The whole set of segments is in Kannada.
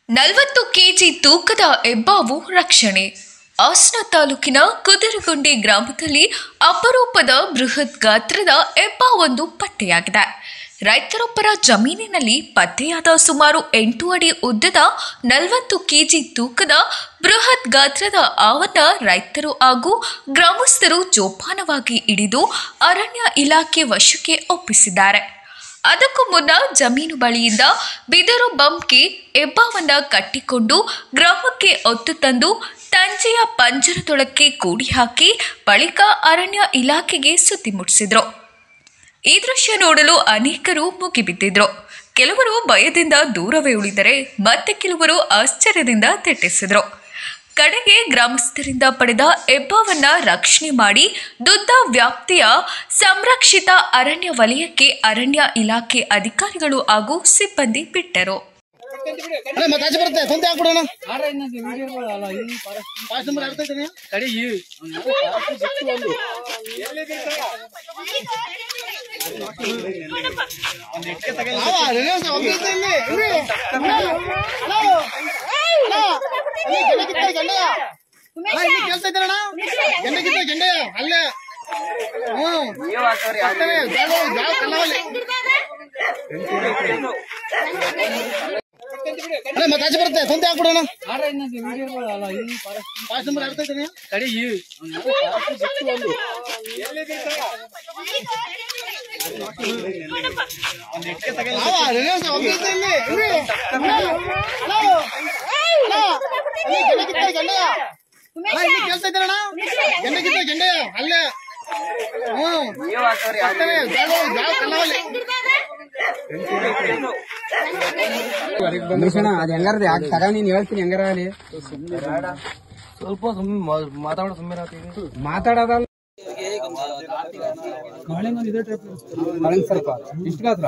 ನಲವತ್ತು ಕೆಜಿ ತೂಕದ ಹೆಬ್ಬಾವು ರಕ್ಷಣೆ ಹಾಸನ ತಾಲೂಕಿನ ಕುದರಗುಂಡಿ ಗ್ರಾಮದಲ್ಲಿ ಅಪರೂಪದ ಬೃಹತ್ ಗಾತ್ರದ ಹೆಬ್ಬಾವೊಂದು ಪತ್ತೆಯಾಗಿದೆ ರೈತರೊಬ್ಬರ ಜಮೀನಿನಲ್ಲಿ ಪತ್ತೆಯಾದ ಸುಮಾರು ಎಂಟು ಅಡಿ ಉದ್ದದ ನಲವತ್ತು ಕೆಜಿ ತೂಕದ ಬೃಹತ್ ಗಾತ್ರದ ಆವನ್ನ ರೈತರು ಹಾಗೂ ಗ್ರಾಮಸ್ಥರು ಜೋಪಾನವಾಗಿ ಹಿಡಿದು ಅರಣ್ಯ ಇಲಾಖೆ ವಶಕ್ಕೆ ಒಪ್ಪಿಸಿದ್ದಾರೆ ಅದಕ್ಕೂ ಮುನ್ನ ಜಮೀನು ಬಳಿಯಿಂದ ಬಿದಿರು ಬಂಪ್ಗೆ ಹೆಬ್ಬಾವನ್ನ ಕಟ್ಟಿಕೊಂಡು ಗ್ರಾಮಕ್ಕೆ ಹೊತ್ತು ತಂದು ತಂಜೆಯ ಪಂಜರದೊಳಕ್ಕೆ ಕೂಡಿ ಹಾಕಿ ಬಳಿಕ ಅರಣ್ಯ ಇಲಾಖೆಗೆ ಸುದ್ದಿ ಮುಟ್ಟಿಸಿದ್ರು ಈ ದೃಶ್ಯ ನೋಡಲು ಅನೇಕರು ಮುಗಿಬಿದ್ದಿದ್ರು ಕೆಲವರು ಭಯದಿಂದ ದೂರವೇ ಉಳಿದರೆ ಮತ್ತೆ ಕೆಲವರು ಆಶ್ಚರ್ಯದಿಂದ ತೆಟ್ಟಿಸಿದ್ರು ಕಡೆಗೆ ಗ್ರಾಮಸ್ಥರಿಂದ ಪಡೆದ ಹೆಬ್ಬಾವನ್ನ ರಕ್ಷಣೆ ಮಾಡಿ ದುದ್ದ ವ್ಯಾಪ್ತಿಯ ಸಂರಕ್ಷಿತ ಅರಣ್ಯ ವಲಯಕ್ಕೆ ಅರಣ್ಯ ಇಲಾಖೆ ಅಧಿಕಾರಿಗಳು ಹಾಗೂ ಸಿಬ್ಬಂದಿ ಬಿಟ್ಟರು ಅಣ್ಣ ಮತ್ತೆ ಆಚೆ ಬರುತ್ತೆ ಸ್ವಂತ ಹಾಕ್ಬಿಡೋಣ ಪಾಸ್ ನಂಬರ್ ಆಡ್ತಾ ಇದ್ದೀನಿ ಅವ, ರಿಲಯನ್ಸ್ ಒಬ್ಬ ಇದ್ದ ಇಲ್ಲಿ, ಇಲ್ಲಿ. ಅಣ್ಣ, ಅಣ್ಣ, ಅಣ್ಣ, ಇಲ್ಲಿ ಗೆಂಡೆ ಕಿತ್ತಾಳೆ, ಗೆಂಡೆಯ. ಅಣ್ಣ, ಇಲ್ಲಿ ಕೇಳ್ತಾ ಇದ್ದಾರಣ್ಣ ಗೆಂಡೆ ಕಿತ್ತ ಗೆಂಡೆಯ ಅಲ್ಲೇ ಹ್ಮ್ ಅಷ್ಟೇ, ಜಾಗ ಜಾಗ ಕಲ್ಲವಲ್ಲಿ. ಅಣ್ಣ ಮತ್ತೆ ಆಚೆ ಬರುತ್ತೆ ಸ್ವಂತ ಹಾಕ್ಬಿಡೋಣ ಪಾಸ್ ನಂಬರ್ ಆಡ್ತಾ ಇದ್ದೀನಿ ಅವ, ರಿಲಯನ್ಸ್ ಒಬ್ಬ ಇದ್ದ ಇಲ್ಲಿ, ಇಲ್ಲಿ. ಅಣ್ಣ, ಅಣ್ಣ, ಅಣ್ಣ, ಇಲ್ಲಿ ಗೆಂಡೆ ಕಿತ್ತಾಳೆ, ಗೆಂಡೆಯ. ಅಣ್ಣ, ಇಲ್ಲಿ ಕೇಳ್ತಾ ಇದ್ದಾರಣ್ಣ ಗೆಂಡೆ ಕಿತ್ತ ಗೆಂಡೆಯ ಅಲ್ಲೇ ಹ್ಮ್ ಅಷ್ಟೇ, ಜಾಗ ಜಾಗ ಕಲ್ಲವಲ್ಲಿ. ನಿಮಿಷಣ ಅದ್ ಹೆಂಗಾರ ಯಾಕೆ ತಗ ನೀನ್ ಹೇಳ್ತೀನಿ ಹೆಂಗಾರ ಅಲ್ಲಿ ಸ್ವಲ್ಪ ಸುಮ್ಮನೆ ಮಾತಾಡೋ ಸುಮ್ಮನೆ ಮಾತಾಡೋದಲ್ಲ ಕಳಂಗ್ ಸ್ವಲ್ಪ ಇಷ್ಟ ಗಾತ್ರ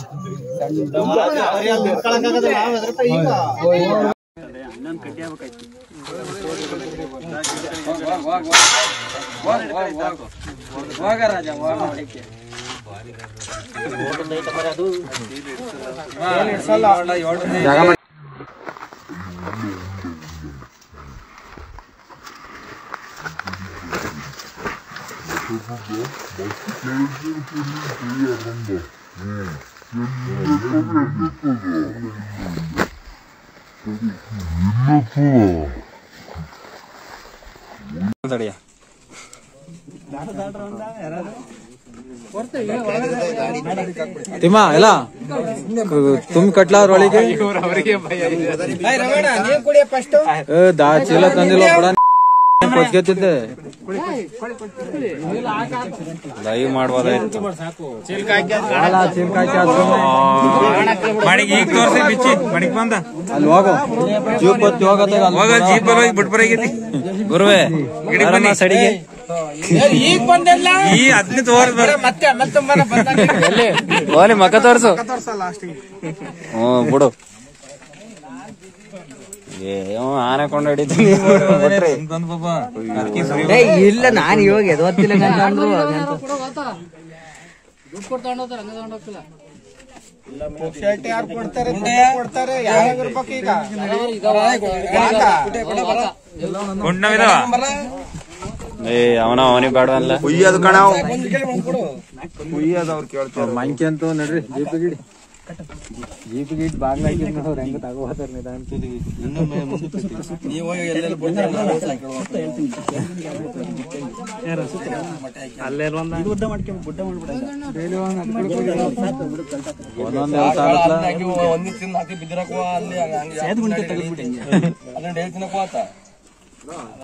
ಹೋಗ ರಾಜ ಹೋಗ ಹೊಡಿಕೆ. ಹಾ, ಏಳು, ಏಳು. ತಿಮ್ಮ ಎಲ್ಲ ತುಂಬ ಕಟ್ಲಾದ್ರೊಳಗೆ ಏಯ್ ರಮಣ ನೀರ್ ಕುಡಿಯ ಫಸ್ಟ್ ಏ, ದಾ ಚೀಲ ತಂದಿಲ್ಲ ಬಿಡ ಕೊಚ್ಗೆತಿದ್ದೆ ದಯ ಮಾಡ್ಬೋದಾಯ್ತು ಅಲ್ಲ, ಚೀಲ್ಕ ಹಾಕಿ ಅದು ಸುಮ್ನೆ. ಮಣಿಗ್ ಈಗ ತೋರ್ಸಿ ಬಿಚ್ಚಿ ಮಣಿಗ್ ಬಂದ ಅಲ್ಲಿ ಹೋಗು ಜೀಪ್ ಹೊತ್ತಿ ಹೋಗತ್ತಾಗ ಅಲ್ಲಿ ಹೋಗ ಜೀಪ್ ಬರೋಗಿ ಬಿಟ್ ಬರಾಗೈತಿ ಗುರುವೆ ಗಿಡಕ್ ಯಾರನ್ನ ಬನ್ನಿ. ಸಡಿಗೆ ಈಗ ಬಂದೆಲ್ಲ ಈ ಹದ್ನೇ ತೋರ್ಸ್ ಬರ ಮತ್ತೆ ಮತ್ತೆ ಬಂದ ಓಲಿ ಮಕ್ಕ ತೋರ್ಸು ಹ್ಞೂ ಬಿಡು ಏ ಇವ ಆನೆ ಕೊಂಡು ಹಿಡಿತೀನಿ ಬಿಟ್ರಿ ಬಂದ್ ಬಾಬಾ ಅದ್ಕೆ ಸುರಿ ಇಲ್ಲ ನಾನು ಇವಾಗ ಎದವತ್ತಿಲ್ಲ ಅಂದ್ರು ಯಾರು ಕೊಡ್ತಾರೆ ಕೊಡ್ತಾರೆ ಯಾರು ಇರ್ಬೇಕು ಈಗ ಗುಂಡ್ನವಿದಾವ ಏ ಅವನ ಅವನಿಗೆ ಬೇಡ ಅಲ್ಲ ಕುಯ್ಯೋದು ಕಣಾವ್ ಮಂಕಿ ಅಂತೂ ನಡ್ರಿ ಜೀಪ್ ಗಿಡಿ ಜೀಪ್ ಗಿಡ್ ಬಾಗ್ಲ ಹಾಕಿದ್ ಅವ್ರ ಹೆಂಗ ತಗೋತಾರ ನಿಧಾನ ಒಂದೊಂದ್ ಹೇಳ್ತಾರಲ್ಲ ಒಂದ್ ತಿಂದು ಹಾಕಿ ಬಿದ್ದಿರಕುವ ಅಲ್ಲಿ ಹಂಗೆ